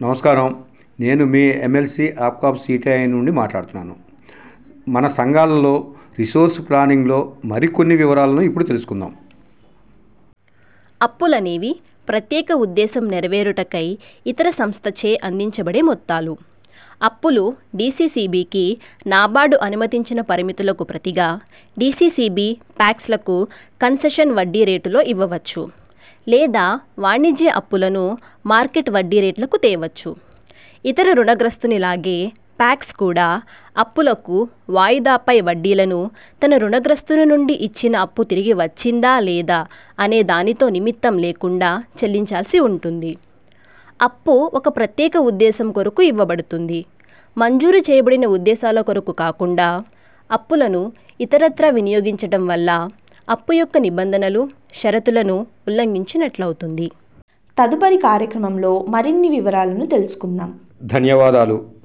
నమస్కారం నేను మీ MLC APCOB CTI నుండి మాట్లాడుతున్నాను మన సంఘాలలో రిసోర్స్ ప్లానింగ్లో మరికొన్ని వివరాలను ఇప్పుడు తెలుసుకుందాం అప్పులనేవి ప్రత్యేక ఉద్దేశం నెరవేరుటకై ఇతర సంస్థచే అందించబడే మొత్తాలు అప్పులు డీసీసీబీకి నాబార్డు అనుమతించిన పరిమితులకు ప్రతిగా డీసీసీబీ ప్యాక్స్లకు కన్సెషన్ వడ్డీ రేటులో ఇవ్వవచ్చు లేదా వాణిజ్య అప్పులను మార్కెట్ వడ్డీ రేట్లకు తేవచ్చు ఇతర రుణగ్రస్తునిలాగే ప్యాక్స్ కూడా అప్పులకు వాయిదాపై వడ్డీలను తన రుణగ్రస్తుని నుండి ఇచ్చిన అప్పు తిరిగి వచ్చిందా లేదా అనే దానితో నిమిత్తం లేకుండా చెల్లించాల్సి ఉంటుంది అప్పు ఒక ప్రత్యేక ఉద్దేశం కొరకు ఇవ్వబడుతుంది మంజూరు చేయబడిన ఉద్దేశాల కొరకు కాకుండా అప్పులను ఇతరత్రా వినియోగించడం వల్ల అప్పు యొక్క నిబంధనలు షరతులను ఉల్లంఘించినట్లవుతుంది తదుపరి కార్యక్రమంలో మరిన్ని వివరాలను తెలుసుకుందాం ధన్యవాదాలు